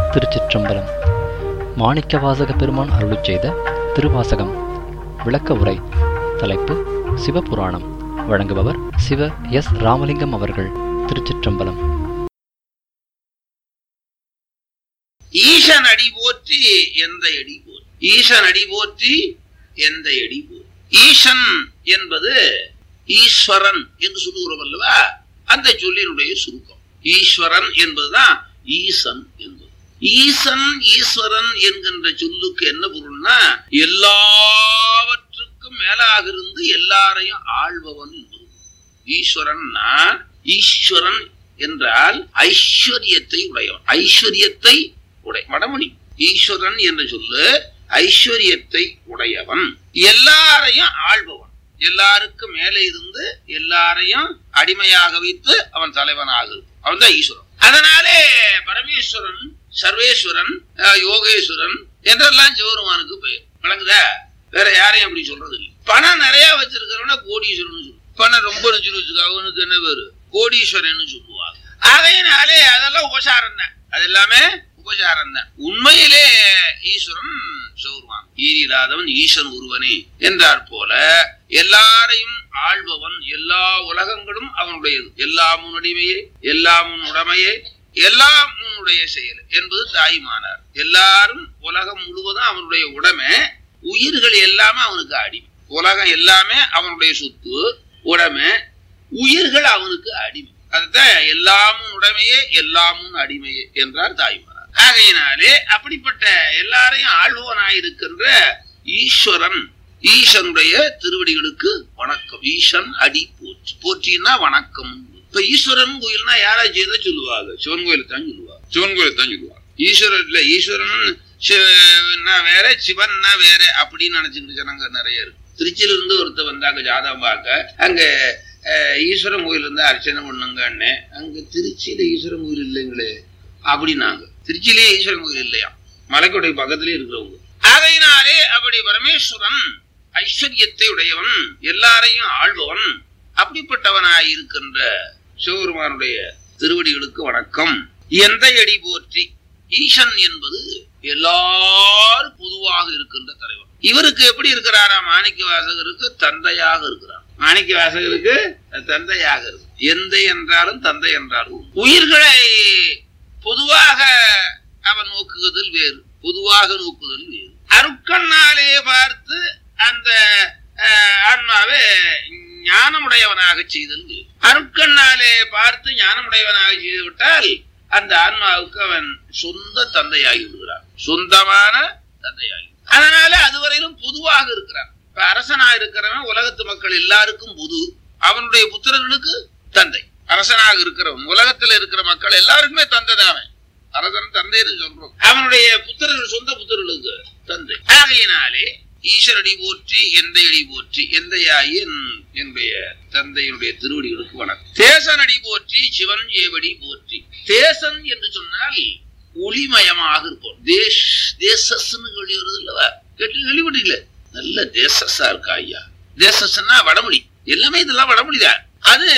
திருச்சிற்றம்பலம் மாணிக்கவாசக பெருமான் அருளிச் செய்த திருவாசகம் விளக்க உரை தலைப்பு சிவபுராணம் வழங்குபவர் சிவ எஸ் ராமலிங்கம் அவர்கள் திருச்சிற்றம்பலம் ஈசன் அடி போற்றி எந்த அடி போற்றி ஈசன் அடி போற்றி எந்த அடி போற்றி ஈசன் என்பது ஈஸ்வரன் என்று சொல்லுகிறோம் அல்லவா அந்த சொல்லினுடைய சுருக்கம் ஈஸ்வரன் என்பதுதான் ஈசன் என்பது ஈசன் ஈஸ்வரன் என்கின்ற சொல்லுக்கு என்ன பொருள்னா எல்லாவற்றுக்கும் மேலாக இருந்து எல்லாரையும் ஆள்பவன் என்பது ஈஸ்வரன்னா ஈஸ்வரன் என்றால் ஐஸ்வர்யத்தை உடையவன் ஐஸ்வர்யத்தை உடை வடமொழி ஈஸ்வரன் என்ற சொல்லு ஐஸ்வர்யத்தை உடையவன் எல்லாரையும் ஆள்பவன் எல்லாருக்கும் மேலே இருந்து எல்லாரையும் அடிமையாக வைத்து அவன் தலைவனாக இருக்கும் அவன் தான் ஈஸ்வரன் அதனாலே பரமேஸ்வரன் சர்வேஸ்வரன் அஹ், யோகேஸ்வரன் என்றெல்லாம் சிவருமானுக்கு பெயர் விளங்குதா வேற யாரையும் அப்படி சொல்றது இல்லை பணம் நிறைய வச்சிருக்கிறவன கோடீஸ்வரன் சொல்லுவாங்க பணம் ரொம்ப வச்சுன்னு வச்சுக்க அவனுக்கு என்ன பேரு கோடீஸ்வரன் சொல்லுவாங்க ஆகையினாலே அதெல்லாம் உபசாரம் தான் அது எல்லாமே உபசாரம் தான் உண்மையிலே ஈஸ்வரன் சௌர்வான் ஈரில்லாதவன் ஈசன் ஒருவனே என்றார் போல எல்லாரையும் ஆள்பவன் எல்லா உலகங்களும் அவனுடையது எல்லாம் உன்னுடைமையே எல்லாம் உன் உடமையே எல்லாம் உன்னுடைய செயல் என்பது தாய்மானார் எல்லாரும் உலகம் முழுவதும் அவனுடைய உடைமை உயிர்கள் எல்லாமே அவனுக்கு அடிமை உலகம் எல்லாமே அவனுடைய சொத்து உடைமை உயிர்கள் அவனுக்கு அடிமை அதுதான் எல்லாமும் உடைமையே எல்லாமும் அடிமையே என்றார் தாய்மானார் ஆகையினாலே அப்படிப்பட்ட எல்லாரையும் ஆள்பவனாயிருக்கின்ற ஈஸ்வரன் ஈசனுடைய திருவடிகளுக்கு வணக்கம் ஈசன் அடி போற்றி போற்றின்னா வணக்கம் இப்ப ஈஸ்வரன் கோயில்னா யாரா செய்த சொல்லுவாங்க சிவன் கோயிலுக்கு தான் சொல்லுவாங்க சிவன் கோயிலுக்கு தான் சொல்லுவாங்க ஈஸ்வரன் இல்ல ஈஸ்வரன் சிவன்னா வேற சிவன்னா வேற அப்படின்னு நினைச்சுக்கிட்டு ஜனங்க நிறைய இருக்கு திருச்சியில இருந்து ஒருத்தர் வந்தாங்க ஜாதகம் பார்க்க அங்க அஹ், ஈஸ்வரன் கோயில் இருந்தா அர்ச்சனை பண்ணுங்கன்னு அங்க திருச்சியில ஈஸ்வரன் கோயில் இல்லைங்களே அப்படின்னாங்க திருச்சியிலேயே ஈஸ்வரன் கோயில் இல்லையா மலைக்கோட்டை பக்கத்திலே இருக்கிறவங்க ஆகையினாலே அப்படி பரமேஸ்வரன் ஐஸ்வர்யத்தை உடையவன் எல்லாரையும் ஆள்பவன் அப்படிப்பட்டவனாய் இருக்கின்ற சிவபெருமானுடைய திருவடிகளுக்கு வணக்கம் எந்த அடி போற்றி ஈசன் என்பது எல்லாரும் பொதுவாக இருக்கின்ற தலைவன் இவருக்கு எப்படி இருக்கிறாரா மாணிக்க வாசகருக்கு தந்தையாக இருக்கிறார் மாணிக்க வாசகருக்கு தந்தையாக இருக்கு எந்தை என்றாலும் தந்தை என்றாலும் உயிர்களை பொதுவாக அவன் நோக்குவதில் வேறு பொதுவாக நோக்குதல் வேறு அருக்கண்ணாலே பார்த்து அந்த அஹ், ஆன்மாவை ஞானமுடையவனாக செய்தல் வேறு அருட்கண்ணாலே பார்த்து ஞானமுடையவனாக செய்து விட்டால் அந்த ஆன்மாவுக்கு அவன் சொந்த தந்தையாகி விடுகிறான் சொந்தமான தந்தையாகி அதனால அதுவரையிலும் பொதுவாக இருக்கிறான் இப்ப அரசனா இருக்கிறவன் உலகத்து மக்கள் எல்லாருக்கும் பொது அவனுடைய புத்திரர்களுக்கு தந்தை அரசனாக இருக்கிறவன் உலகத்துல இருக்கிற மக்கள் எல்லாருக்குமே தந்தை தான் அவன் அரசன் தந்தைன்னு சொல்றோம் அவனுடைய புத்திரர்கள் சொந்த புத்திரர்களுக்கு தந்தை ஆகையினாலே ஈஸ்வரடி போற்றி எந்தையடி போற்றி எந்தையாயி என்- என்னுடைய தந்தையினுடைய திருவடிகளுக்கு வணக்கம் தேசனடி போற்றி சிவன் ஏவடி போற்றி தேசன் என்று சொன்னால் ஒளிமயமாக இருப்போம் தேஷ் தேசஸ்னு சொல்லி வருது இல்லவா கேட்டு கேள்விப்பட்டீங்கள நல்ல தேசஸா இருக்கா ஐயா தேசஸ்னா வடமொழி எல்லாமே இதெல்லாம் வடமொழிதான் அது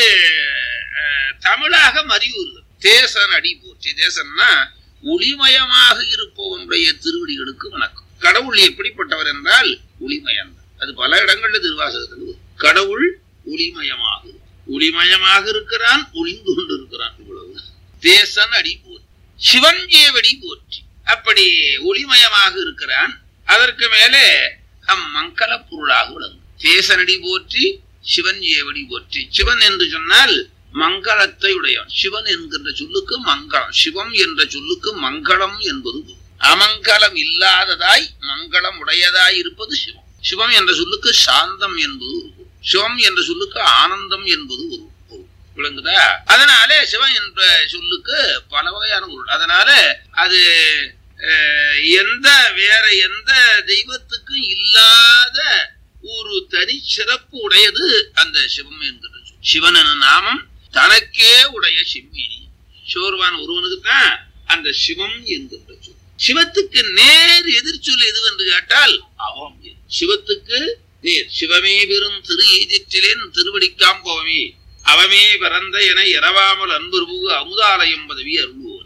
அஹ், தமிழாக மறிவுறுது தேசன் அடி போற்றி தேசன்னா ஒளிமயமாக இருப்பவனுடைய திருவடிகளுக்கு வணக்கம் கடவுள் எப்படிப்பட்டவர் என்றால் ஒளிமயம் அது பல இடங்கள்ல திருவாசகத்தில் வரும். கடவுள் ஒளிமயமாக இருக்கு. ஒளிமயமாக இருக்கிறான் ஒளிந்து கொண்டு இருக்கிறான் இவ்வளவு தேசன் அடி போற்றி சிவன் ஏவடி போற்றி அப்படி ஒளிமயமாக இருக்கிறான் அதற்கு மேலே அம்மங்கல பொருளாக விளங்கும் தேசனடி போற்றி சிவன் ஏவடி போற்றி சிவன் என்று சொன்னால் மங்களத்தை உடையவன் சிவன் என்கின்ற சொல்லுக்கு மங்களம் சிவம் என்ற சொல்லுக்கு மங்களம் என்பது பொருள். அமங்கலம் இல்லாததாய் மங்களம் உடையதாய் இருப்பது சிவம் சிவம் என்ற சொல்லுக்கு சாந்தம் என்பது ஒரு பொருள். சிவம் என்ற சொல்லுக்கு ஆனந்தம் என்பது ஒரு பொருள் விளங்குதா அதனாலே சிவன் என்ற சொல்லுக்கு பல வகையான பொருள் அதனால அது அஹ், எந்த வேற எந்த தெய்வத்துக்கும் இல்லாத ஒரு தனி சிறப்பு உடையது அந்த சிவம் என்கிற சொல். சிவன் என நாமம் தனக்கே உடைய சிம்மினி சிவருவான் ஒருவனுக்கு தான் அந்த சிவம் என்கின்ற சொல் சிவத்துக்கு நேர் எதிர்ச்சொல் எது என்று கேட்டால் அவம் எது. சிவத்துக்கு நேர் சிவமே பெரும் திரு ஈதிற்றிலேன் திருவடிக்காம் போவமே அவமே பிறந்த என இரவாமல் அன்பர் புகு அமுதாலயம் பதவி அருள்வோனி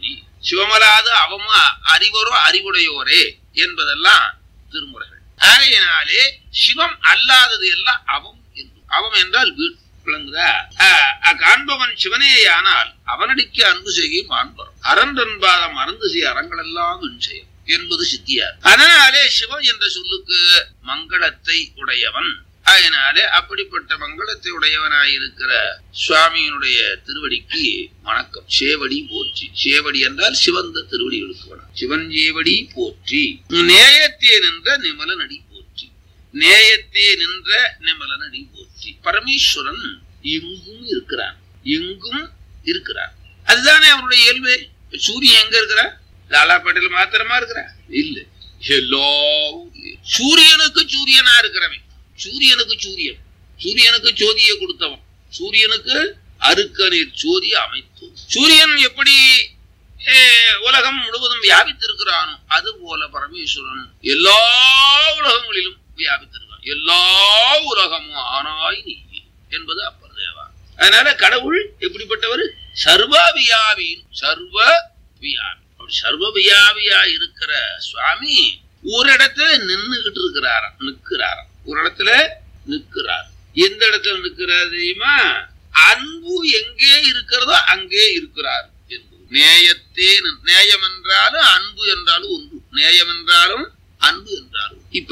சிவமலாது அவம அறிவரோ அறிவுடையோரே என்பதெல்லாம் திருமுறைகள் ஆகையினாலே சிவம் அல்லாதது எல்லாம் அவம் என்று அவம் என்றால் வீடு விளங்குதா அஹ், அஹ், காண்பவன் சிவனேயானால் அவனடிக்கு அன்பு செய்யும் மாண்பர் அரண்டன்பாதம் அறந்து செய்ய அறங்களெல்லாம் விண்செய்யும் என்பது சித்தியார் அதனாலே சிவம் என்ற சொல்லுக்கு மங்களத்தை உடையவன் அதனாலே அப்படிப்பட்ட மங்களத்தை உடையவனாயிருக்கிற சுவாமியினுடைய திருவடிக்கு வணக்கம் சேவடி போற்றி சேவடி என்றால் சிவந்த திருவடிகளுக்கு வணக்கம் சிவன் சேவடி போற்றி நேயத்தே நின்ற நிமலனடி போற்றி நேயத்தே நின்ற நிமலனடி போற்றி பரமேஸ்வரன் எங்கும் இருக்கிறான் எங்கும் இருக்கிறான் அதுதானே அவருடைய இயல்பு சூரியன் எங்க இருக்கிறான் லாலாப்பேட்டையில மாத்திரமா இருக்கிறான் இல்ல எல்லா ஊர்லயும். சூரியனுக்கு சூரியனா இருக்கிறவன் சூரியனுக்கு சூரியன் சூரியனுக்கு ஜோதியை கொடுத்தவன் சூரியனுக்கு அருக்கநீர் ஜோதி அமைத்தோம் சூரியன் எப்படி அஹ், உலகம் முழுவதும் வியாபித்திருக்கிறானோ அது போல பரமேஸ்வரன் எல்லா உலகங்களிலும் வியாபித்திருக்கான் எல்லா உலகமும் ஆனாய் நீ என்பது அப்பர் தேவா அதனால கடவுள் எப்படிப்பட்டவர் சர்வ வியாபி சர்வ வியாபி அப்படி சர்வ வியாபியா இருக்கிற சுவாமி ஒரு இடத்துல நின்னுகிட்டு இருக்கிறாராம் நிக்கிறாராம் ஒரு இடத்துல நிக்கிறார் எந்த இடத்துல நிக்கிறார் தெரியுமா அன்பு எங்கே இருக்கிறதோ அங்கே இருக்கிறார் என்பது நேயத்தே நின்- நேயம் என்றாலும் அன்பு என்றாலும் ஒன்று நேயம் என்றாலும் அன்பு என்றாலும் இப்ப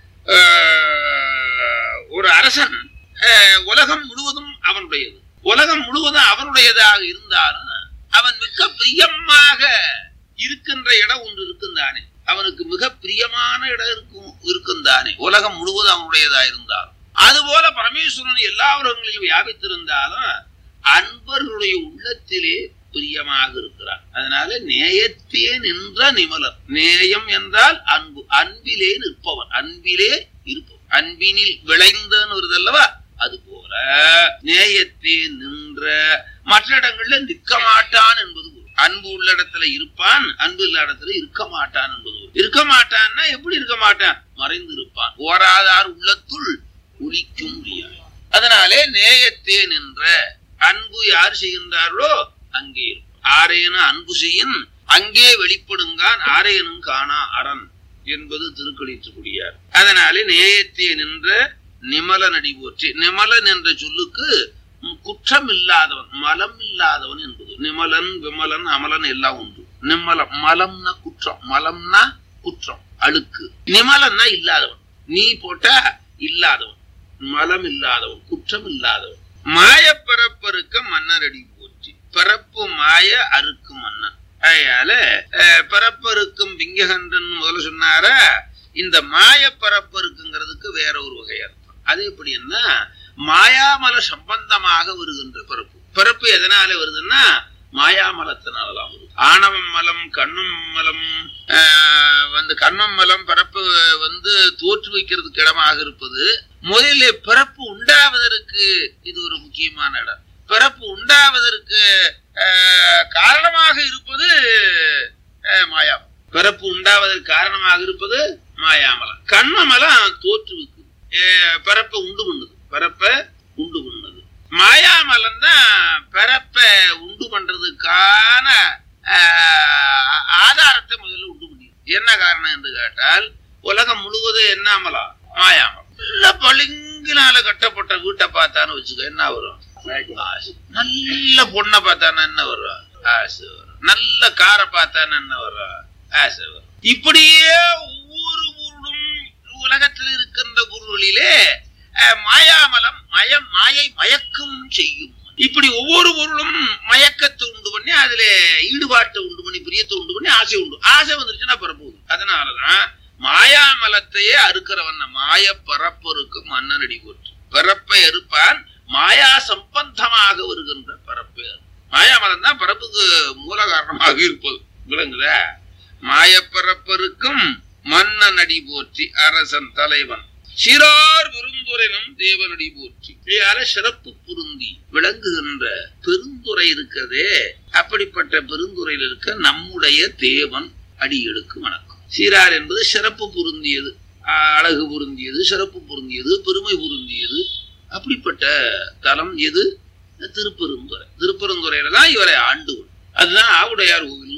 ஆஹ், ஒரு அரசன் ஆஹ், உலகம் முழுவதும் அவனுடையது உலகம் முழுவதும் அவனுடையதாக இருந்தாலும் அவன் மிக பிரியமாக இருக்கின்ற இடம் ஒன்று இருக்குந்தானே அவனுக்கு மிக பிரியமான இடம் இருக்கும் இருக்கும் தானே உலகம் முழுவதும் அவனுடையதா இருந்தாலும் அதுபோல பரமேஸ்வரன் எல்லா உலகங்களிலும் வியாபித்திருந்தாலும் அன்பர்களுடைய உள்ளத்திலே பிரியமாக இருக்கிறார் அதனால நேயத்தே நின்ற நிமலர் நேயம் என்றால் அன்பு அன்பிலே நிற்பவன் அன்பிலே இருப்பவன் அன்பினில் விளைந்தன்னு வருது அல்லவா அது போல நேயத்தே நின்ற மற்ற இடங்கள்ல நிற்க மாட்டான் என்பது பொருள். அன்பு உள்ள இடத்துல இருப்பான் அன்பு இல்ல இடத்துல இருக்க மாட்டான் என்பது பொருள். இருக்க மாட்டான்னா எப்படி இருக்க மாட்டான் மறைந்து இருப்பான் ஓராதார் உள்ளத்துள் ஒளிக்கும் முடியாது அதனாலே நேயத்தே நின்ற அன்பு யார் செய்கின்றார்களோ அங்கே இருப்பான். ஆரேனும் அன்பு செய்யின் அங்கே வெளிப்படுங்கான் ஆரேனும் காணா அரண் என்பது திருக்களித்துக்குடியார் அதனாலே நேயத்தே நின்ற நிமலன் அடி போற்றி நிமலன் என்ற சொல்லுக்கு ம், குற்றம் இல்லாதவன் மலம் இல்லாதவன் என்பது நிமலன் விமலன் அமலன் எல்லாம் உண்டு நிமலம் மலம்னா குற்றம் மலம்னா குற்றம் அழுக்கு நிமலன்னா இல்லாதவன் நீ போட்டா இல்லாதவன் மலம் இல்லாதவன் குற்றம் இல்லாதவன் மாய பரப்பருக்க மன்னரடி போற்றி பரப்பு மாய அறுக்கு மன்னன் அதனால அஹ், பரப்பருக்கும் விங்ககன்றன் முதல்ல சொன்னார இந்த மாய பரப்பருக்குங்கிறதுக்கு வேற ஒரு வகை அர்த்தம் அது எப்படின்னா மாயாமல சம்பந்தமாக வருகின்ற பிறப்பு பிறப்பு எதனால வருதுன்னா மாயாமலத்தினாலதான் வருது ஆணவம் மலம் கண்ணும் மலம் ஆஹ், வந்து கண்மம் மலம் பிறப்பு வந்து தோற்று வைக்கிறதுக்கு இடமாக இருப்பது முதலில் பிறப்பு உண்டாவதற்கு இது ஒரு முக்கியமான இடம் பிறப்பு உண்டாவதற்கு ஆஹ், காரணமாக இருப்பது ஆஹ், மாயாமலம் பிறப்பு உண்டாவதற்கு காரணமாக இருப்பது மாயாமலம் கண்மமலம் தோற்றுவிக்கு பிறப்பை உண்டு பண்ணுது பிறப்பை உண்டு பண்ணுது மாயாமலம் தான் பிறப்பை உண்டு பண்றதுக்கான ஆஹ், ஆதாரத்தை முதல்ல உண்டு பண்ணிது என்ன காரணம் என்று கேட்டால் உலகம் முழுவதும் என்ன அமலம் மாயாமலம் நல்ல பளிங்கினால கட்டப்பட்ட வீட்டை பார்த்தான்னு வச்சுக்க என்ன வரும் ஆசை. நல்ல பொண்ணை பார்த்தானா என்ன வரும் ஆசை வரும் நல்ல காரை பார்த்தானா என்ன வரும் ஆசை வரும் இப்படியே ஒவ்வொரு பொருளும் உலகத்தில் இருக்கின்ற பொருளிலே அஹ், மாயாமலம் மயம் மாயை மயக்கம் செய்யும் இப்படி ஒவ்வொரு பொருளும் மயக்கத்தை உண்டு பண்ணி அதுல ஈடுபாட்டை உண்டு பண்ணி பிரியத்தை உண்டு பண்ணி ஆசை உண்டு ஆசை வந்துருச்சுன்னா பிறப்போகுது அதனாலதான் மாயாமலத்தையே அறுக்கிறவன் மாய பரப்பொருக்கு மன்னனடி போற்று பிறப்பை அறுப்பான் மாயா சம்பந்தமாக வருகின்ற பரப்பை அறு. மாயாமலம் தான் பிறப்புக்கு மூல காரணமாக இருப்பது விளங்குதா மாயப்பரப்பருக்கும் மன்னனடி போற்றி அரசன் தலைவன் சிறார் விருந்துரைனும் தேவனடி போற்றி இதையால சிறப்பு பொருந்தி விளங்குகின்ற பெருந்துரை இருக்கிறதே அப்படிப்பட்ட பெருந்துரையில் இருக்க நம்முடைய தேவன் அடியெடுக்கு வணக்கம் சீரார் என்பது சிறப்பு பொருந்தியது ஆஹ் அழகு பொருந்தியது சிறப்பு பொருந்தியது பெருமை பொருந்தியது அப்படிப்பட்ட தலம் எது திருப்பெருந்துறை திருப்பெருந்துறையில தான் இவரை ஆண்டு அதுதான் ஆவுடையார் கோவில்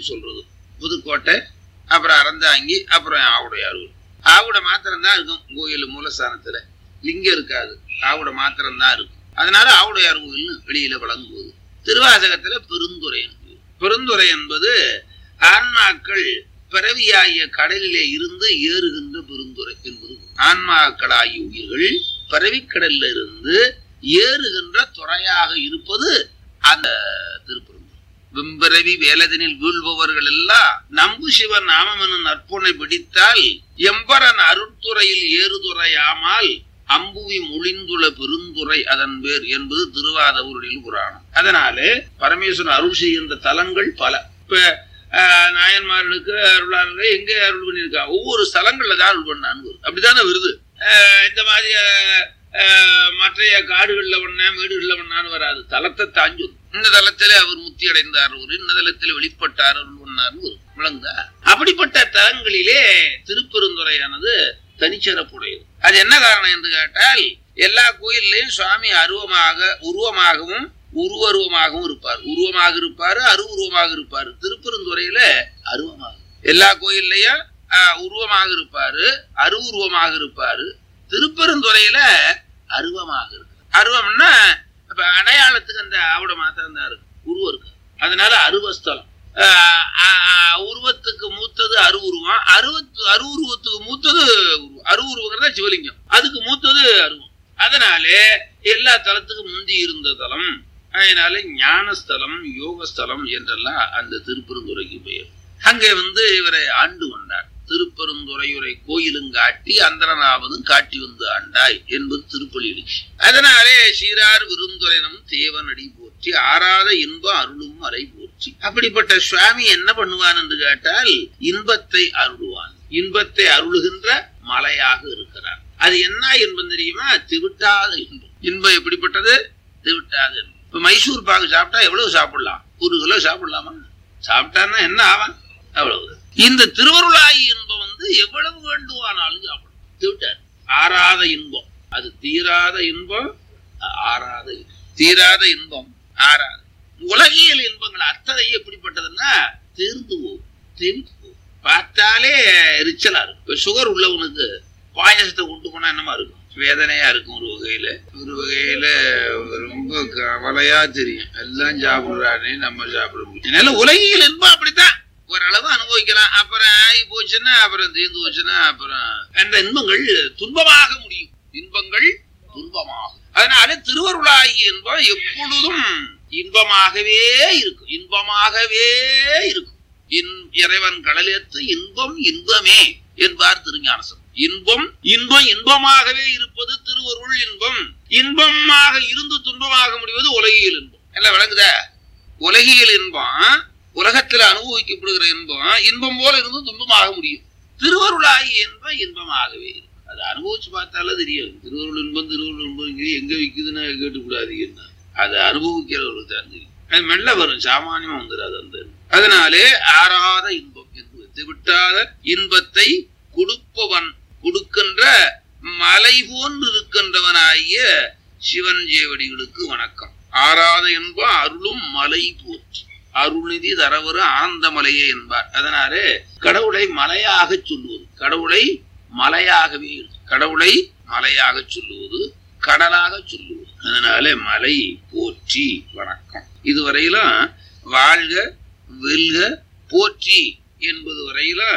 என்று சொல்றது புதுக்கோட்டை அப்புறம் அறந்தாங்கி அப்புறம் ஆவுடையார் ஆவுடை மாத்திரம் தான் இருக்கும் கோயில் மூலஸ்தானத்துல லிங்கம் இருக்காது ஆவுடை மாத்திரம் தான் இருக்கும் அதனால ஆவுடையார் கோயில்னு வெளியில வழங்குவது திருவாசகத்துல பெருந்துறை என்பது பெருந்துறை என்பது ஆன்மாக்கள் பிறவியாகிய கடலிலே இருந்து ஏறுகின்ற பெருந்துறை என்பது ஆன்மாக்களாகிய உயிர்கள் பிறவிக்கடல்ல இருந்து ஏறுகின்ற துறையாக இருப்பது அந்த திருப்பெருந்துறை வெம்பிறவி வேலதனில் வீழ்பவர்கள் எல்லாம் நம்பு சிவன் நாமமெனும் நற்புணை பிடித்தால் எம்பரன் அருட்துறையில் ஏறுதுறையாமல் அம்புவி மொழிந்துள்ள பெருந்துறை அதன் பேர் என்பது திருவாதவூரில் புராணம் அதனாலே பரமேஸ்வரன் அருள் செய்கின்ற தலங்கள் பல இப்ப ஆஹ், நாயன்மார்களுக்கு அருளாளர்கள் எங்க அருள் பண்ணியிருக்கா ஒவ்வொரு ஸ்தலங்கள்ல தான் அருள் பண்ணான்னு வருது அப்படித்தானே வருது ஆஹ், இந்த மாதிரி ஆஹ், ஆஹ், மற்றைய காடுகள்ல பண்ண மேடுகள்ல பண்ணான்னு வராது தலத்தை தாஞ்சு வரும். இந்த தலத்திலே அவர் முத்தி அடைந்தார் ஒரு இந்த தலத்தில் வெளிப்பட்டார் அருள் பண்ணார்னு வரும் விளங்குதா அப்படிப்பட்ட தலங்களிலே திருப்பெருந்துறையானது தனிச்சிறப்புடையது அது என்ன காரணம் என்று கேட்டால் எல்லா கோயில்லையும் சுவாமி அருவமாக உருவமாகவும் உருவருவமாகவும் இருப்பார் உருவமாக இருப்பாரு அருவுருவமாக இருப்பாரு திருப்பெருந்துறையில அருவமாக எல்லா கோயில்லையும் ஆஹ், உருவமாக இருப்பாரு அருவுருவமாக இருப்பாரு திருப்பெருந்துறையில அருவமாக இருக்கு அருவம்னா இப்ப அடையாளத்துக்கு அந்த ஆவிட மாத்திரம் தான் இருக்கு உருவம் இருக்கு அதனால அருவஸ்தலம் ஆஹ் ஆஹ் ஆஹ் உருவத்துக்கு மூத்தது அருவுருவம் அருவத்து அருவுருவத்துக்கு மூத்தது உருவம் அருவுருவங்கிறத சிவலிங்கம் அதுக்கு மூத்தது அருவம் அதனாலே எல்லா தலத்துக்கும் முந்தி இருந்த தலம் அதனால ஞானஸ்தலம் யோகஸ்தலம் என்றெல்லாம் அந்த திருப்பெருந்துறைக்கு பெயர் அங்கே வந்து இவரை ஆண்டு கொண்டார் திருப்பெருந்துறையுரை கோயிலும் காட்டி அந்தரனாவதும் காட்டி வந்து ஆண்டாய் என்பது திருப்பலி எழுச்சி அதனாலே சீரார் விருந்துரைனம் தேவனடி போற்றி ஆறாத இன்பம் அருளும் அறை போற்றி அப்படிப்பட்ட சுவாமி என்ன பண்ணுவான் என்று கேட்டால் இன்பத்தை அருளுவான் இன்பத்தை அருளுகின்ற மலையாக இருக்கிறார் அது என்ன இன்பம் தெரியுமா திவிட்டாத இன்பம் இன்பம் எப்படிப்பட்டது திவிட்டாத இன்பம் இப்ப மைசூர் பாகு சாப்பிட்டா எவ்வளவு சாப்பிடலாம் ஒரு கிலோ சாப்பிடலாமா சாப்பிட்டான்னா என்ன ஆவான் அவ்வளவு இந்த திருவருளாயி இன்பம் வந்து எவ்வளவு வேண்டுமானாலும் சாப்பிடும் திவிட்டார் ஆறாத இன்பம் அது தீராத இன்பம் ஆறாத இன்பம். தீராத இன்பம் ஆறாத உலகியல் இன்பங்கள் அத்தனை எப்படிப்பட்டதுன்னா தீர்ந்து போகும் தீர்ந்து போகும் பார்த்தாலே எரிச்சலா இருக்கும் இப்ப சுகர் உள்ளவனுக்கு பாயசத்தை கொண்டு போனா என்னமா இருக்கும் வேதனையா இருக்கும் ஒரு வகையில ஒரு வகையில ரொம்ப கவலையா தெரியும் எல்லாம் சாப்பிடுறானே நம்ம சாப்பிட முடியும் அதனால உலகியல் இன்பம் அப்படித்தான் ஓரளவு அனுபவிக்கலாம் அப்புறம் ஆகி போச்சுன்னா அப்புறம் தீர்ந்து போச்சுன்னா அப்புறம் அந்த இன்பங்கள் துன்பமாக முடியும் இன்பங்கள் துன்பமாகும் அதனால திருவருளாகி இன்பம் எப்பொழுதும் இன்பமாகவே இருக்கும் இன்பமாகவே இருக்கும் இன் இறைவன் கடலேத்து இன்பம் இன்பமே என்பார் திருஞானசம் இன்பம் இன்பம் இன்பமாகவே இருப்பது திருவருள் இன்பம் இன்பமாக இருந்து துன்பமாக முடிவது உலகியல் இன்பம் எல்லாம் விளங்குதா உலகியல் இன்பம் உலகத்தில் அனுபவிக்கப்படுகிற இன்பம் இன்பம் போல இருந்து துன்பமாக முடியும் திருவருளாகி இன்பம் இன்பமாகவே இருக்கும் அது அனுபவிச்சு பார்த்தாலே தெரியும் திருவருள் இன்பம் திருவருள் இன்பம் இங்கே எங்க விக்குதுன்னு கேட்டுக்கூடாதீங்கன்னா அது அனுபவிக்கிறவர்களுக்கு தான் தெரியும் அது மெல்ல வரும் சாமானியமா வந்துடாது அந்த இன்பம். அதனாலே ஆறாத இன்பம் என்பது விட்டாத இன்பத்தை கொடுப்பவன் கொடுக்கின்ற மலை போன்று இருக்கின்றவனாகிய சிவன் ஜேவடிகளுக்கு வணக்கம் ஆறாத இன்பம் அருளும் மலை போற்றி அருள்நிதி தரவரு ஆனந்தமலையே என்பார் அதனாலே கடவுளை மலையாக சொல்லுவது கடவுளை மலையாகவே கடவுளை மலையாக சொல்லுவது கடலாக சொல்லுவது அதனாலே மலை போற்றி வணக்கம் இதுவரையிலும் வாழ்க வெல்க போற்றி என்பது வரையிலும்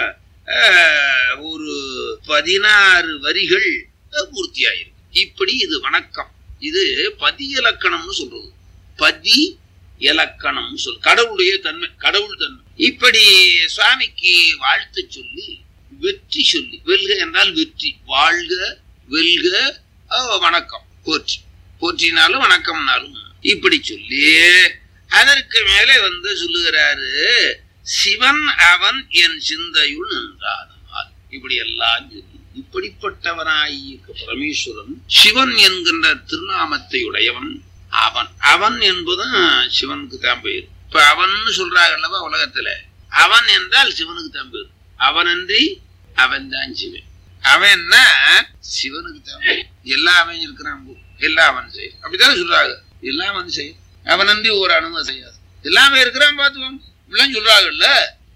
ஆஹ், ஒரு பதினாறு வரிகள் பூர்த்தியாயிருக்கு இப்படி இது வணக்கம் இது பதி இலக்கணம்னு சொல்றது பதி இலக்கணம் சொல் கடவுளுடைய தன்மை கடவுள் தன்மை இப்படி சுவாமிக்கு வாழ்த்து சொல்லி வெற்றி சொல்லி வெல்க என்றால் வெற்றி வாழ்க வெல்க அஹ், வணக்கம் போற்றி போற்றினாலும் வணக்கம்னாலும் இப்படி சொல்லி அதற்கு மேலே வந்து சொல்லுகிறாரு சிவன் அவன் என் சிந்தையுள் நின்றாதனால் இப்படி எல்லாம் சொல்லி இப்படிப்பட்டவனாகிய பரமேஸ்வரன் சிவன் என்கின்ற திருநாமத்தை உடையவன் அவன் அவன் என்பதும் சிவனுக்கு தான் பேர் இப்ப அவன் சொல்றாங்கல்லவா உலகத்துல அவன் என்றால் சிவனுக்கு தான் பேர் அவனன்றி அவன் தான் சிவன் அவன்னா சிவனுக்கு தான் பேர் எல்லாம் அவன் இருக்கிறான் போ. எல்லாம் அவன் செய்யும் அப்படித்தானே சொல்றாங்க எல்லாம் அவன் செய்யும் அவனன்றி ஒரு அணுவை செய்யாது எல்லாமே இருக்கிறான் பார்த்துக்கோங்க இப்படிலாம் சொல்றாங்கல்ல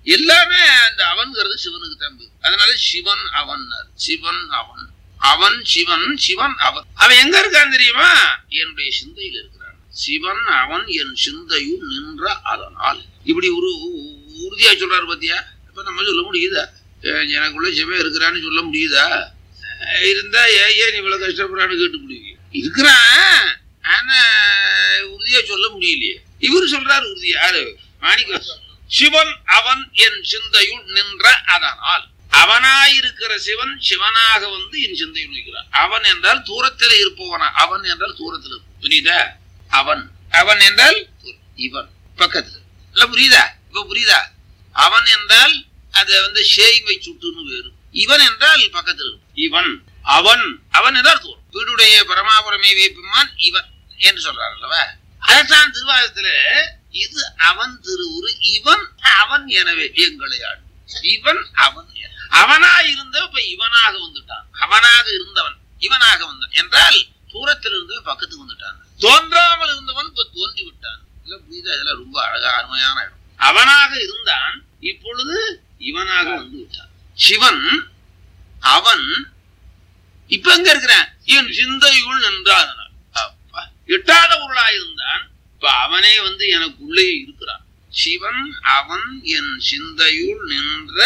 எல்லாமே அந்த அவன்கிறது சிவனுக்கு தம்பு அதனால சிவன் அவன் சிவன் அவன் அவன் சிவன் சிவன் அவன் அவன் எங்க இருக்கான் தெரியுமா என்னுடைய சிந்தையில் இருக்கிறான் சிவன் அவன் என் சிந்தையும் நின்ற அதனால் இப்படி ஒரு உறுதியா சொல்றாரு பாத்தியா இப்ப நம்ம சொல்ல முடியுதா அஹ் எனக்குள்ள சிவன் இருக்கிறான்னு சொல்ல முடியுதா அஹ் இருந்தா ஏன் ஏன் இவ்வளவு கஷ்டப்படுறான்னு கேட்டு முடியுங்க இருக்கிறான் ஆனா உறுதியா சொல்ல முடியலையே இவரு சொல்றாரு உறுதியா யாரு மாணிக்க சிவன் அவன் என் சிந்தையுள் நின்ற அதனால் அவனாயிருக்கிற சிவன் சிவனாக வந்து என் சிந்தையில் நிற்கிறான் அவன் என்றால் தூரத்தில் இருப்பவனா அவன் என்றால் தூரத்தில் இருப்பவன். புரியுதா அவன் அவன் என்றால் தூரம். இவன் பக்கத்துல இல்ல புரியுதா இப்ப புரியுதா அவன் என்றால் அது வந்து சேய்மை சுட்டுன்னு வேறு இவன் என்றால் பக்கத்தில் இருக்கும். இவன் அவன் அவன் என்றால் தூரம் வீடுடைய பரமாபுரமே வேப்பிமான் இவன் என்று சொல்றார் அல்லவா அதான் திருவாரத்துல இது அவன் திருவுரு இவன் அவன் எனவே எங்களை ஆடு இவன் அவன் என. அவனாய் இருந்த இப்ப இவனாக வந்துட்டான் அவனாக இருந்தவன் இவனாக வந்தான் என்றால் தூரத்தில் இருந்தவன் பக்கத்துக்கு வந்துட்டான் தோன்றாமல் இருந்தவன் இப்ப தோன்றி விட்டான் இல்ல புரியுதா இதெல்லாம் ரொம்ப அழகா அருமையான இடம் அவனாக இருந்தான் இப்பொழுது இவனாக வந்து விட்டான் சிவன் அவன் இப்ப எங்க இருக்கிறான் என் சிந்தையுள் நின்றான் அப்பா எட்டாத பொருளாயிருந்தான் இப்ப அவனே வந்து எனக்குள்ளே இருக்கிறான் சிவன் அவன் என் சிந்தையுள் நின்ற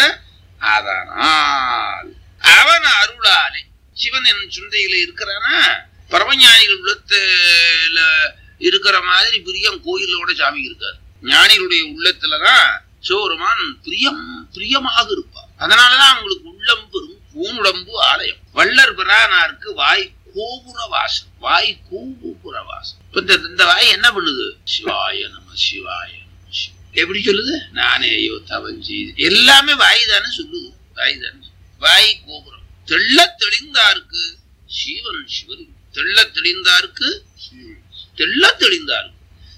அதனால் அவன் அருளாலே சிவன் என் சிந்தையில இருக்கிறானா பரமஞானிகள் உள்ளத்துல இருக்கிற மாதிரி பிரியம் கோயிலோட சாமி இருக்காது ஞானிகளுடைய உள்ளத்துலதான் சிவபெருமான் பிரியம் பிரியமாக இருப்பார் அதனாலதான் அவங்களுக்கு உள்ளம் பெரும் பூணுடம்பு ஆலயம் வள்ளர் பிரானாருக்கு வாய் கோபுர வாசம் வாய் கோபுர வாசம் இப்ப இந்த இந்த வாய் என்ன பண்ணுது சிவாய நம சிவாய நம சிவாய. எப்படி சொல்லுது நானே ஐயோ தவஞ்சி எல்லாமே வாய் தானே சொல்லுது வாய் தானே வாய் கோபுரம் தெள்ள தெளிந்தாருக்கு சீவன் சிவன் தெள்ள தெளிந்தாருக்கு தெள்ள தெளிந்தாருக்கு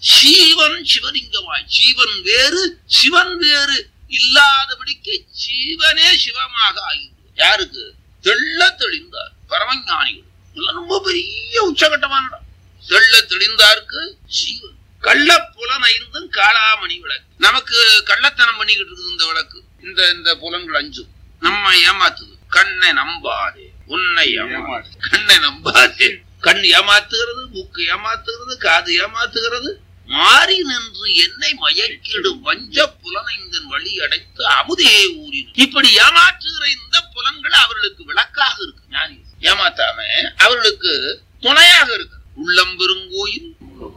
சீவன் சிவலிங்கமாய் ஜீவன் வேறு சிவன் வேறு இல்லாதபடிக்கு ஜீவனே சிவமாக ஆகிவிடும் யாருக்கு தெள்ள தெளிந்தார் பரமஞானிகள் இதெல்லாம் ரொம்ப பெரிய உச்சகட்டமான இடம் தெள்ள தெளிந்தாருக்கு ஜீவன் கள்ள புலன் ஐந்தும் காளாமணி விளக்கு நமக்கு கள்ளத்தனம் பண்ணிக்கிட்டு இருக்குது இந்த விளக்கு இந்த இந்த புலன்கள் அஞ்சும் நம்ம ஏமாத்துது கண்ணை நம்பாதே உன்னை ஏமாது கண்ணை நம்பாதே கண் ஏமாத்துகிறது மூக்கு ஏமாத்துகிறது காது ஏமாத்துகிறது மாறி நின்று என்னை மயக்கிடும் வஞ்ச புலனைந்தன் வழி அடைத்து அமுதே ஊறின இப்படி ஏமாற்றுகிற இந்த புலன்கள் அவர்களுக்கு விளக்காக இருக்கு ஞானி ஏமாத்தாம அவர்களுக்கு துணையாக இருக்கு உள்ளம் பெருங்கோயில்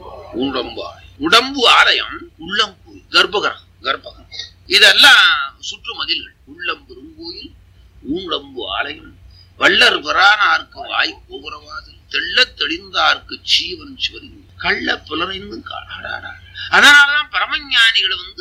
உடம்பாய் உடம்பு ஆலயம் உள்ளம் கோயில் கர்ப்பகரம் கர்ப்பகரம் இதெல்லாம் சுற்று மதில்கள் உள்ளம் பெருங்கோயில் ஊனடம்பு ஆலயம் வள்ளர் பிரானார்க்கு வாய் கோபுரவாதல் தெள்ளத் தெளிந்தார்க்கு சீவன் சிவலிங்கம் கள்ள புலனைந்தும் காடாடா அதனாலதான் பரமஞானிகளை வந்து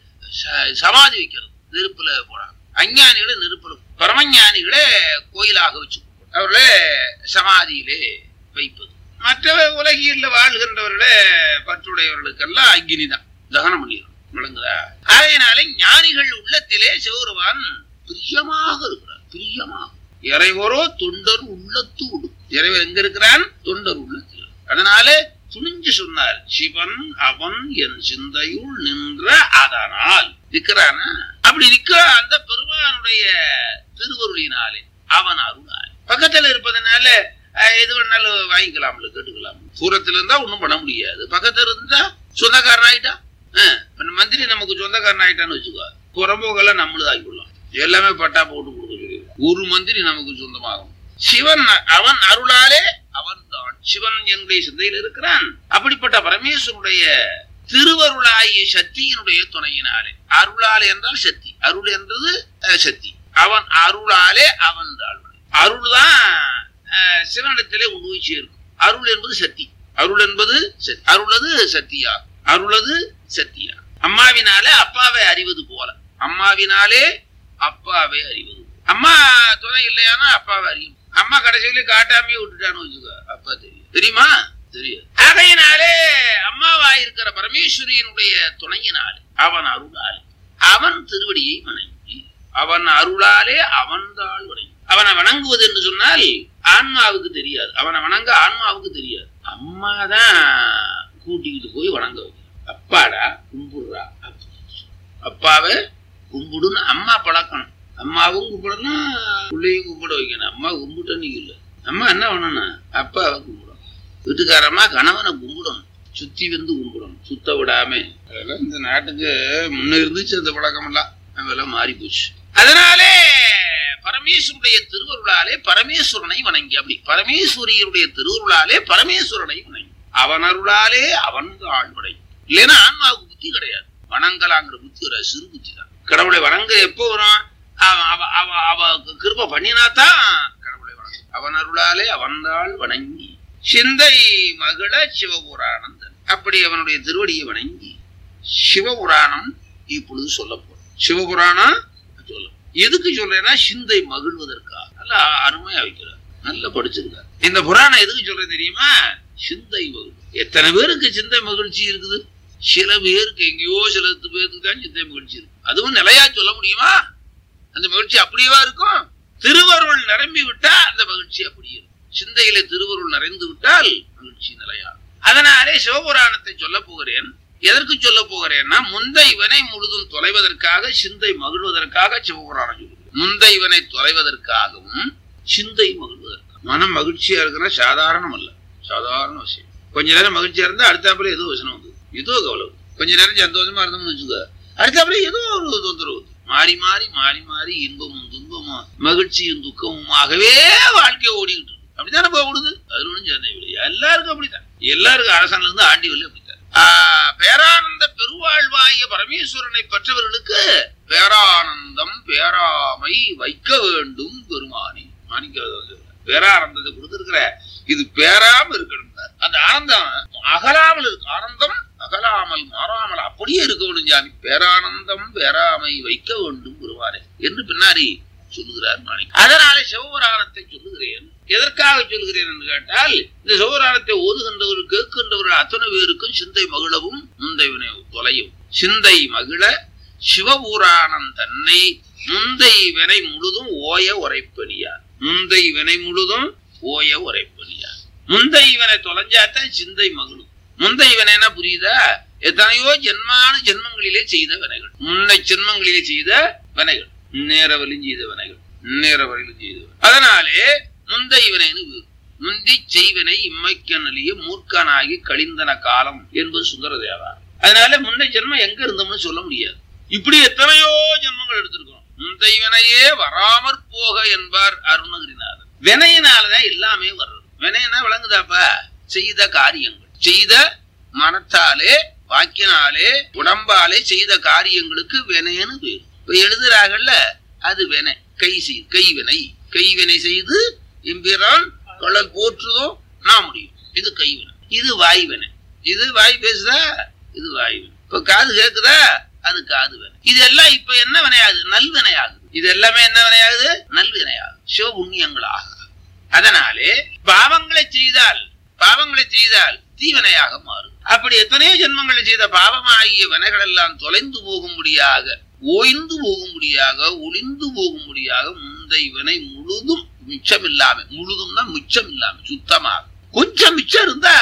ச- சமாதி வைக்கிறது நெருப்புல போறாங்க அஞ்ஞானிகளை நெருப்புல பரமஞானிகளே கோயிலாக வச்சு அவர்களே சமாதியிலே வைப்பது மற்ற உலகில் வாழ்கின்றவர்களே பற்றுடையவர்களுக்கெல்லாம் அக்னி தான் தகனம் பண்ணிடும் விளங்குதா அதனால ஞானிகள் உள்ளத்திலே சிவருவான் பிரியமாக இருக்கிறார் பிரியமாக இறைவரோ தொண்டர் உள்ளத்து உடு இறைவர் எங்க இருக்கிறான் தொண்டர் உள்ளத்தில் அதனால துணிஞ்சு சொன்னார் சிவன் அவன் என் சிந்தையுள் நின்ற அதனால் நிக்கிறானா அப்படி நிக்க அந்த பெருமானுடைய திருவருளினாலே அவன் அருளாலே பக்கத்துல இருப்பதனால அஹ், எது வேணாலும் வாங்கிக்கலாம்ல கேட்டுக்கலாம் தூரத்துல இருந்தா ஒண்ணும் பண்ண முடியாது பக்கத்துல இருந்தா சொந்தக்காரன் ஆயிட்டா அஹ், இப்ப மந்திரி நமக்கு சொந்தக்காரன் ஆயிட்டான்னு வச்சுக்கோ புறம்போக்கெல்லாம் நம்மளும் ஆகிக்கொள்ளலாம் எல்லாமே பட்டா போட்டு கொடுக்க சொல்லி ஒரு மந்திரி நமக்கு சொந்தமாகும் சிவன் அவன் அருளாலே அவன் தான் சிவன் என்னுடைய சிந்தையில் இருக்கிறான் அப்படிப்பட்ட பரமேஸ்வருடைய திருவருளாகிய சக்தியினுடைய துணையினாலே அருளாலே என்றால் சக்தி அருள் என்றது அஹ், சக்தி அவன் அருளாலே அவன் தாழ்வனை அருள் தான் சிவனிடத்திலே உணவு சேர்க்கும் அருள் என்பது சக்தி அருள் என்பது சக்தி. அருளது சக்தியா அருளது சக்தியா அம்மாவினாலே அப்பாவை அறிவது போல அம்மாவினாலே அப்பாவை அறிவது அம்மா துணை இல்லையானா அப்பாவை அறியும் அம்மா கடைசியில காட்டாமே விட்டுட்டான்னு வச்சுக்கோ அப்பா தெரியும் தெரியுமா தெரியாது அதையினாலே அம்மாவா இருக்கிற பரமேஸ்வரியினுடைய துணையினாலே அவன் அருளாலே அவன் திருவடியை வணங்கி அவன் அருளாலே அவன் தாழ் வணங்கி அவனை வணங்குவது என்று சொன்னால் ஆன்மாவுக்கு தெரியாது அவனை வணங்க ஆன்மாவுக்கு தெரியாது அம்மா தான் கூட்டிக்கிட்டு போய் வணங்க வைக்கும் அப்பாடா கும்பிடுறா அப்படின்னு சொல்லு. அப்பாவை கும்பிடுன்னு அம்மா பழக்கணும் அம்மாவும் கும்பிடணும் பிள்ளையும் கும்பிட வைக்கணும் அம்மா கும்பிட்ட நீங்க இல்ல அம்மா என்ன பண்ணணும் அப்பாவை கும்பிடணும் வீட்டுக்காரம்மா கணவனை கும்பிடணும் சுத்தி வந்து கும்பிடணும் சுத்த விடாம அதெல்லாம் இந்த நாட்டுக்கு முன்ன இருந்துச்சு அந்த பழக்கம் எல்லாம் அதெல்லாம் மாறி போச்சு அதனாலே பரமேஸ்வருடைய திருவருளாலே பரமேஸ்வரனை வணங்கி அப்படி பரமேஸ்வரியுடைய திருவருளாலே பரமேஸ்வரனை வணங்கி அவன் அருளாலே அவன் ஆழ்வடை இல்லைன்னா ஆன்மாவுக்கு புத்தி கிடையாது வணங்கலாங்கிற புத்தி ஒரு சிறு புத்தி தான் கடவுளை வணங்க எப்போ வரும் அவ- அவ அவ அவ கிருப பண்ணினாதான் கடவுளை வணங்க அவன் அருளாலே அவன்தாள் வணங்கி சிந்தை மகிழ சிவபுராணந்தன் அப்படி அவனுடைய திருவடியை வணங்கி சிவபுராணம் இப்பொழுது சொல்ல போறோம் சிவபுராணம் சொல்ல எதுக்கு சொல்றேன்னா சிந்தை மகிழ்வதற்காக நல்லா அருமையா வைக்கிறார் நல்லா படிச்சிருக்கார் இந்த புராணம் எதுக்கு சொல்றேன் தெரியுமா சிந்தை மகிழ்வு எத்தனை பேருக்கு சிந்தை மகிழ்ச்சி இருக்குது சில பேருக்கு எங்கேயோ சில பேருக்கு தான் சிந்தை மகிழ்ச்சி இருக்கு அதுவும் நிலையா சொல்ல முடியுமா அந்த மகிழ்ச்சி அப்படியேவா இருக்கும் திருவருள் நிரம்பி விட்டா அந்த மகிழ்ச்சி அப்படியே இருக்கும் சிந்தையில திருவருள் நிறைந்து விட்டால் மகிழ்ச்சி நிலையா அதனாலே சிவபுராணத்தை சொல்ல போகிறேன் எதற்கு சொல்ல போகிறேன்னா முந்தை வினை முழுதும் தொலைவதற்காக சிந்தை மகிழ்வதற்காக சிவபுராணம் சொல்லுது முந்தை வினை தொலைவதற்காகவும் சிந்தை மகிழ்வதற்காக மனம் மகிழ்ச்சியா இருக்குன்னா சாதாரணம் அல்ல சாதாரண விஷயம் கொஞ்ச நேரம் மகிழ்ச்சியா இருந்தா அடுத்தாப்புல ஏதோ வசனம் வந்து ஏதோ கவலை வருது. கொஞ்ச நேரம் சந்தோஷமா இருந்தோம்னு வச்சுக்க அடுத்தாப்புல ஏதோ ஒரு தொந்தரவு வருது. மாறி மாறி மாறி மாறி இன்பமும் துன்பமும் மகிழ்ச்சியும் துக்கமுமாகவே வாழ்க்கை ஓடிக்கிட்டு இருக்கு அப்படித்தானே போகுது அதுல ஒண்ணும் சந்தேகம் இல்லை எல்லாருக்கும் அப்படித்தான் எல்லாருக்கும் அரசாங்கம் இருந்து ஆண்டி வரல அப்படித்தான் ஆஹ் பேரானந்த பெருவாழ்வாகிய பரமேஸ்வரனை பெற்றவர்களுக்கு பேரானந்தம் பேராமை வைக்க வேண்டும் பெருமானி மாணிக்க பேரானந்தத்தை கொடுத்திருக்கிற இது பேராம இருக்கணும் அந்த ஆனந்தம் அகலாமல் இருக்கு ஆனந்தம் அகலாமல் மாறாமல் அப்படியே இருக்க வேண்டும் சாமி பேரானந்தம் பேராமை வைக்க வேண்டும் பெருமானே என்று பின்னாடி சொல்லுகிறார் மாணிக்க அதனாலே சிவபுராணத்தை சொல்லுகிறேன் எதற்காக சொல்லுகிறேன் என்று கேட்டால் இந்த சிவபுராணத்தை ஓதுகின்றவர்கள் கேட்கின்றவர்கள் அத்தனை பேருக்கும் சிந்தை மகிழவும் முந்தை வினை தொலையும் சிந்தை மகிழ சிவபுராணம் தன்னை முந்தை வினை முழுதும் ஓய உரைப்பணியார் முந்தை வினை முழுதும் ஓய உரைப்பணியார் முந்தை வினை தொலைஞ்சாத்தான் சிந்தை மகிழும் முந்தை வினைனா புரியுதா எத்தனையோ ஜென்மான ஜென்மங்களிலே செய்த வினைகள் முன்னை ஜென்மங்களிலே செய்த வினைகள் நேரவலியும் செய்த வினைகள் நேரவரையிலும் செய்த வினை. அதனாலே முந்தை வினைன்னு வேறு. முந்தி செய்வினை இம்மைக்கனலிய மூர்க்கனாகி கழிந்தன காலம் என்பது சுந்தரதேவார் அதனால முன்னை ஜென்மம் எங்க இருந்தோம்னு சொல்ல முடியாது இப்படி எத்தனையோ ஜென்மங்கள் எடுத்திருக்கிறோம் முந்தை வினையே வராமற் போக என்பார் அருணகிரிநாதர் வினையினாலதான் எல்லாமே வர்றது வினைனா விளங்குதாப்பா செய்த காரியங்கள் செய்த மனத்தாலே வாக்கினாலே உடம்பாலே செய்த காரியங்களுக்கு வினைன்னு பேர் இப்ப எழுதுறாங்கல்ல அது வினை கை செய் கைவினை கைவினை செய்து எம்பிரான் கள்ளல் போற்றுதோ நான் முடியும் இது கைவினை இது வாய்வினை இது வாய் பேசுதா இது வாய்வினை இப்ப காது கேக்குதா அது காது வினை இது எல்லாம் இப்ப என்ன வினையாகுது நல்வினையாகுது இது எல்லாமே என்ன வினையாகுது நல்வினையாகுது சிவ புண்ணியங்களாக அதனாலே பாவங்களை செய்தால் பாவங்களை செய்தால் தீவினையாக மாறும் அப்படி எத்தனையோ ஜென்மங்களை செய்த பாவமாகிய வினைகள் எல்லாம் தொலைந்து போகும்படியாக ஓய்ந்து போகும்படியாக ஒளிந்து போகும்படியாக முந்தை வினை முழுதும் மிச்சம் இல்லாம முழுதும்னா மிச்சம் இல்லாம சுத்தமாக கொஞ்சம் மிச்சம் இருந்தா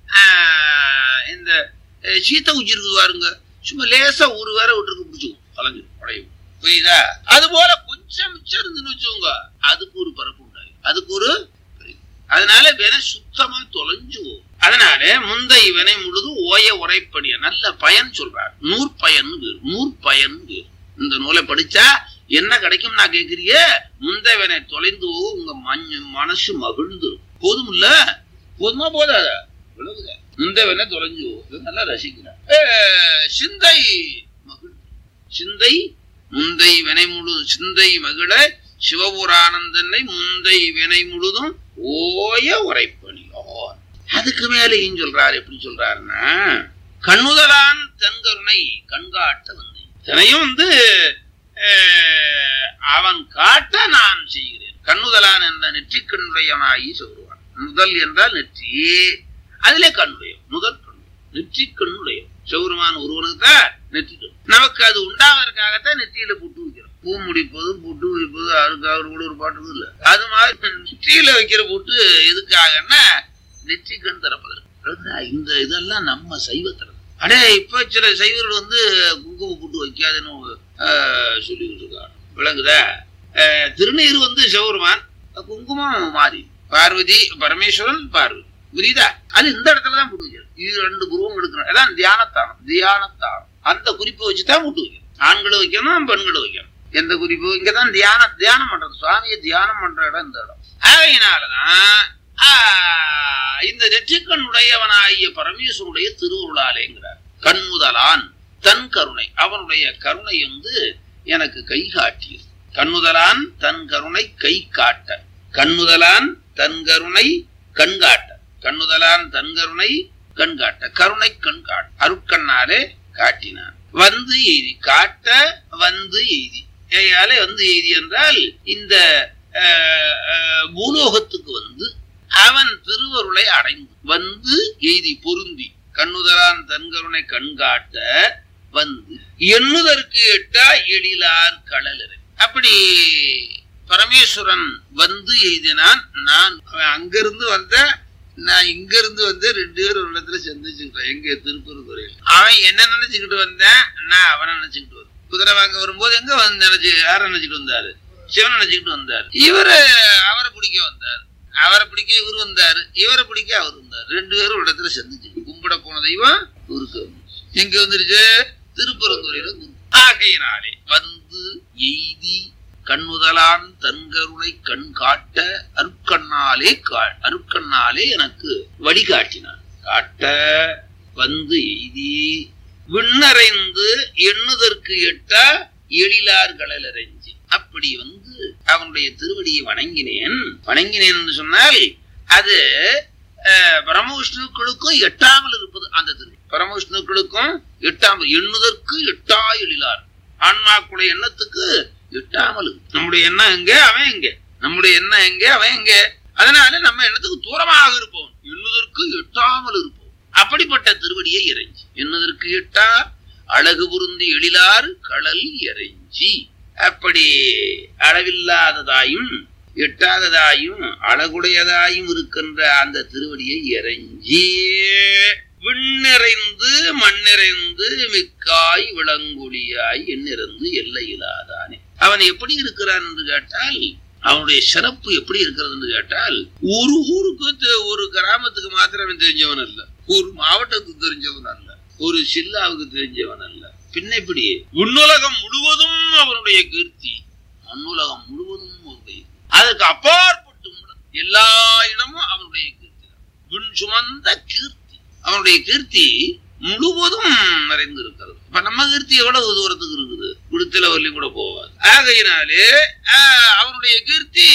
ஆஹ், இந்த அஹ், சீத்த குச்சி இருக்குது பாருங்க சும்மா லேசா ஒரு வேற விட்டுருக்கு பிடிச்சிக்கும் கலைஞ்சிரும் உடையும் புரியுதா அது போல கொஞ்சம் மிச்சம் இருந்துன்னு வச்சுக்கோங்க அதுக்கு ஒரு பரப்பு உண்டாகும் அதுக்கு ஒரு பெரிய- அதனால வினை சுத்தமா தொலைஞ்சு போகும் அதனால முந்தை வினை முழுதும் ஓய உரைப்படிய நல்ல பயன் சொல்றார் நூற்பயன் வேறு நூற்பயன் வேறு இந்த நூலை படிச்சா என்ன கிடைக்கும் நான் கேக்குறிய முந்தை வினை தொலைந்து போகும் உங்க மஞ்ச மனசு மகிழ்ந்து போதும் இல்ல போதுமா போதாதா விளங்குதா முந்தை வினை தொலைஞ்சு போகும் நல்லா ரசிக்கிறார் ஏ, சிந்தை மகிழ் சிந்தை முந்தை வினை முழு சிந்தை மகிழ சிவபுரானந்தனை முந்தை வினை முழுதும் ஓய உரைப்பணியோர் அதுக்கு மேலேயும் சொல்றாரு எப்படி சொல்றாருன்னா கண்ணுதலான் தன்கருணை கண்காட்ட வந்து இதனையும் வந்து அஹ், அவன் காட்ட நான் செய்கிறேன் கண்ணுதலான் என்ற நெற்றிக்கண்ணுடையனாகி சொல்லுவான் முதல் என்றால் நெற்றி அதிலே கண்ணுடையம் முதல் கண்ணு நெற்றி கண்ணுடையம் சௌரமான ஒருவனுக்கு தான் நெற்றி கண். நமக்கு அது உண்டாவதற்காகத்தான் நெற்றியில புட்டு வைக்கிறோம் பூ முடிப்பதும் புட்டு வைப்பது அதுக்காக கூட ஒரு பாட்டு இல்ல அது மாதிரி நெற்றியில வைக்கிற புட்டு எதுக்காகன்னா நெற்றி கண் திறப்பதற்கு அதாவது இந்த இதெல்லாம் நம்ம சைவத்திறது அடே இப்ப சில சைவர்கள் வந்து குங்கும புட்டு வைக்காதுன்னு ஆஹ், சொல்லிக்கிட்டு இருக்காங்க விளங்குதா ஆஹ், திருநீர் வந்து சிவருமான் குங்குமம் மாறி பார்வதி பரமேஸ்வரன் பார்வதி புரியுதா அது இந்த இடத்துல தான் போட்டு வைக்கணும் இது ரெண்டு குருவம் எடுக்கணும் அதான் தியானத்தானம் தியானத்தானம் அந்த குறிப்பை வச்சுதான் போட்டு வைக்கணும் ஆண்களும் வைக்கணும் பெண்களும் வைக்கணும் எந்த குறிப்பு இங்கதான் தியான தியானம் பண்றது சுவாமியை தியானம் பண்ற இடம் இந்த இடம் ஆகையினாலதான் ஆஹ், இந்த நெற்றிக்கண் உடையவனாகிய பரமேஸ்வருடைய திருவுருளாலேங்கிறார் கண்முதலான் தன் கருணை அவனுடைய கருணை வந்து எனக்கு கை காட்டியது கண்ணுதலான் தன் கருணை கை காட்ட கண்ணுதலான் தன் கருணை கண் காட்ட கண்ணுதலான் தன் கருணை கண் காட்ட கருணை கண் காட்ட அருட்கண்ணாலே காட்டினான் வந்து எய்தி காட்ட வந்து எய்தி ஏயாலே வந்து எய்தி என்றால் இந்த அஹ், அஹ், பூலோகத்துக்கு வந்து அவன் திருவருளை அடைந்து வந்து எய்தி பொருந்தி கண்ணுதலான் தன்கருணை கண்காட்ட வந்து எண்ணுதற்கு எட்டா எழிலார் கடலரை அப்படி பரமேஸ்வரன் வந்து எய்தினான் நான் அவன் அங்கிருந்து வந்த நான் இங்க இருந்து வந்து ரெண்டு பேரும் ஒரு இடத்துல சந்திச்சுக்கிட்டேன் எங்க திருப்பூர்துறையில் அவன் என்ன நினைச்சுக்கிட்டு வந்தேன் நான் அவனை நினைச்சுக்கிட்டு வந்தேன் குதிரை வாங்க வரும்போது எங்க வந்து நினைச்சு யார நினைச்சுட்டு வந்தாரு சிவன் நினைச்சுக்கிட்டு வந்தாரு இவரு அவரை பிடிக்க வந்தாரு அவரை பிடிக்க இவர் வந்தாரு இவரை பிடிக்க அவர் வந்தாரு ரெண்டு பேரும் ஒரு இடத்துல சந்திச்சு கும்பிட போன தெய்வம் குறுக்க வந்துச்சு. எங்க வந்துருச்சு திருப்பரந்துறையில குரு ஆகையினாலே வந்து எய்தி கண்ணுதலான் தன்கருளை கண் காட்ட அருட்கண்ணாலே கா- அருட்கண்ணாலே எனக்கு வழிகாட்டினான் காட்ட வந்து எய்தி விண்ணறைந்து எண்ணுதற்கு எட்ட எழிலார் கடலறைஞ்சி அப்படி வந்து அவனுடைய திருவடியை வணங்கினேன் வணங்கினேன் என்று சொன்னால் அது அஹ், பரமவிஷ்ணுக்களுக்கும் எட்டாமல் இருப்பது அந்த திரு பரமவிஷ்ணுக்களுக்கும் எட்டாமல் எண்ணுதற்கு எட்டா எழிலார் ஆன்மாக்குடைய எண்ணத்துக்கு எட்டாமல் இருக்கு. நம்முடைய எண்ணம் எங்க அவன் எங்க நம்முடைய எண்ணம் எங்க அவன் எங்க அதனால நம்ம எண்ணத்துக்கு தூரமாக இருப்போம் எண்ணுதற்கு எட்டாமல் இருப்போம் அப்படிப்பட்ட திருவடியை இறைஞ்சி எண்ணுதற்கு எட்டா அழகு பொருந்தி எழிலார் கடல் இறைஞ்சி அப்படி அளவில்லாததாயும் எட்டாததாயும் அழகுடையதாயும் இருக்கின்ற அந்த திருவடியை இறைஞ்சி விண்ணிறைந்து மண்ணிறைந்து மிக்காய் விளங்குழியாய் எண்ணிறந்து எல்லையிலாதானே அவன் எப்படி இருக்கிறான் என்று கேட்டால் அவனுடைய சிறப்பு எப்படி இருக்கிறது என்று கேட்டால் ஒரு ஊருக்கு தெ- ஒரு கிராமத்துக்கு மாத்திரம் தெரிஞ்சவன் அல்ல ஒரு மாவட்டத்துக்கு தெரிஞ்சவன் அல்ல ஒரு சில்லாவுக்கு தெரிஞ்சவன் அல்ல பின்ன இப்படி விண்ணுலகம் முழுவதும் அவனுடைய கீர்த்தி மண்ணுலகம் முழுவதும் அவனுடைய அதுக்கு அப்பாற்பட்டு உள்ளது. எல்லா இடமும் அவனுடைய கீர்த்தி தான். விண் சுமந்த கீர்த்தி அவனுடைய கீர்த்தி முழுவதும் நிறைந்திருக்கிறது இப்ப நம்ம கீர்த்தி எவ்வளவு தூரத்துக்கு இருக்குது குடுத்தில வரலி கூட போவாது ஆகையினாலே ஆஹ், அவனுடைய கீர்த்தி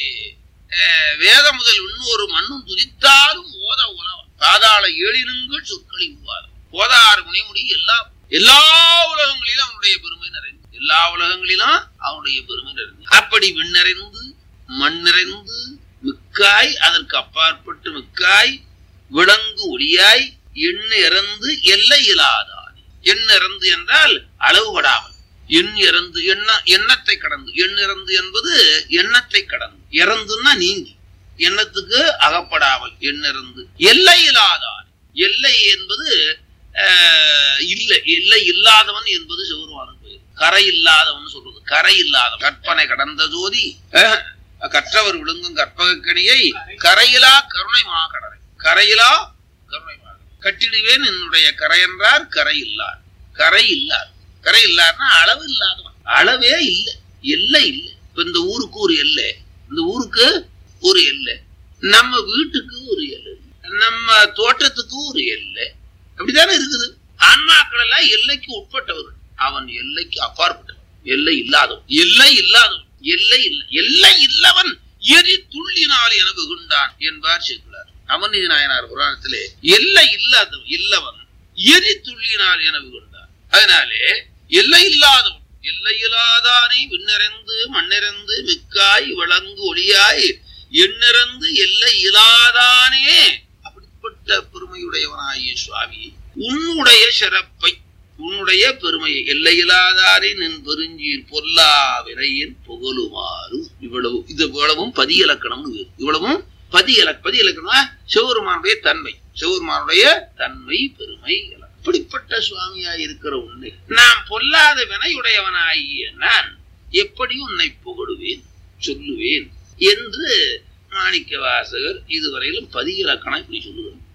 ஆஹ், வேத முதல் இன்னொரு மண்ணும் துதித்தாலும் ஓத உலகம் பாதாள ஏழினுங்கள் சொற்களின் உவாதம் போதாறு முனைமுடி எல்லா எல்லா உலகங்களிலும் அவனுடைய பெருமை நிறைந்து எல்லா உலகங்களிலும் அவனுடைய பெருமை நிறைந்து அப்படி விண்ணறைந்து மண் நிறைந்து மிக்காய் அதற்கு அப்பாற்பட்டு மிக்காய் விளங்கு ஒளியாய் எண்ண இறந்து எல்லை இல்லாதான் எண் இறந்து என்றால் அளவுபடாமல் எண் இறந்து எண்ண எண்ணத்தை கடந்து எண் இறந்து என்பது எண்ணத்தை கடந்து இறந்துன்னா நீங்கி எண்ணத்துக்கு அகப்படாமல் எண் இறந்து எல்லை இல்லாதான் எல்லை என்பது ஆஹ், இல்லை எல்லை இல்லாதவன் என்பது சிவருமானன் பெயர் கரை இல்லாதவன் சொல்றது கரை இல்லாதவன் கற்பனை கடந்த ஜோதி ஆஹ், கற்றவர் விழுங்கும் கற்பகக்கணியை கரையிலா கருணை மாகடலை கரையிலா கருணை மாகடலை கட்டிடுவேன் என்னுடைய கரை என்றார் கரை இல்லார் கரை இல்லார் கரை இல்லார்னா அளவு இல்லாதவன் அளவே இல்லை எல்லை இல்லை இப்ப இந்த ஊருக்கு ஒரு எல்லை இந்த ஊருக்கு ஒரு எல்லை நம்ம வீட்டுக்கு ஒரு எல்லை நம்ம தோட்டத்துக்கு ஒரு எல்லை அப்படித்தானே இருக்குது ஆன்மாக்கள் எல்லாம் எல்லைக்கு உட்பட்டவர்கள் அவன் எல்லைக்கு அப்பாற்பட்டவன் எல்லை இல்லாதவன் எல்லை இல்லாதவன் எல்லை இல்லை எல்லை இல்லவன் எரி துள்ளினால் என வெகுண்டான் என்பார் சேர்க்கிறார் அமர்நீதி நாயனார் புராணத்திலே எல்லை இல்லாதவன் இல்லவன் எரி துள்ளினால் என வெகுண்டான் அதனாலே எல்லை இல்லாதவன் எல்லை இல்லாதானே விண்ணிறந்து மண்ணிறந்து மிக்காய் விளங்கு ஒளியாய் எண்ணிறந்து எல்லை இல்லாதானே அப்படிப்பட்ட பெருமையுடையவனாகிய சுவாமி உன்னுடைய சிறப்பை உன்னுடைய பெருமையை எல்லையில்லாதாரே நின் பெருஞ்சீர் பொல்லா விரையின் புகழுமாறு இவ்வளவு இது இவ்வளவும் பதி இலக்கணம்னு பேரு. இவ்வளவும் பதி இலக் பதி இலக்கணம் சிவருமானுடைய தன்மை சிவருமானுடைய தன்மை பெருமை இலக்கணம் அப்படிப்பட்ட சுவாமியாய் இருக்கிற உன்னை நான் பொல்லாத வினையுடையவனாகிய நான் எப்படி உன்னை புகழுவேன் சொல்லுவேன் என்று மாணிக்க வாசகர் இதுவரையிலும் பதியிலக்கணம் இப்படி சொல்லுகிறார்